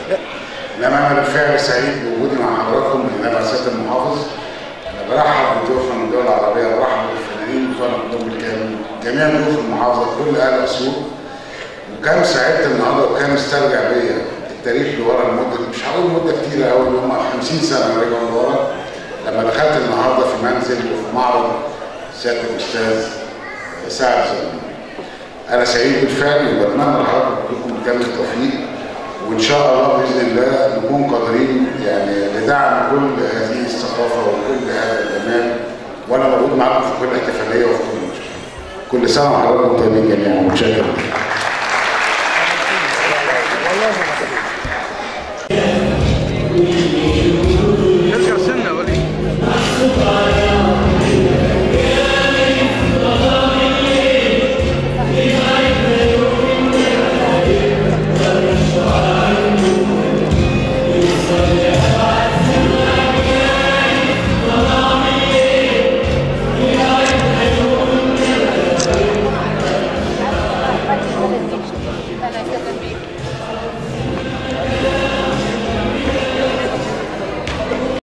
انما انا بالفعل سعيد بوجودي مع حضراتكم من هنا سياده المحافظ انا برحب بضيوفنا من الدول العربيه برحب بالفنانين بتوعنا كلهم بالكامل جميع ضيوف المحافظه كل اهل اسيوط وكان سعدت النهارده وكان مسترجع بيا التاريخ لورا لمده مش هقول مده كتيره قوي اللي هم 50 سنه رجعوا لورا لما دخلت النهارده في منزل وفي معرض سياده الاستاذ سعد زغلول انا سعيد بالفعل وبتمنى لحضراتكم كلكم كامل التوفيق وان شاء الله باذن الله نكون قادرين يعني لدعم كل هذه الثقافه وكل هذا الجمال وانا موجود معاكم في كل احتفاليه وفي كل مشروع. كل سنه وحضراتكم طيبين جميعا متشكر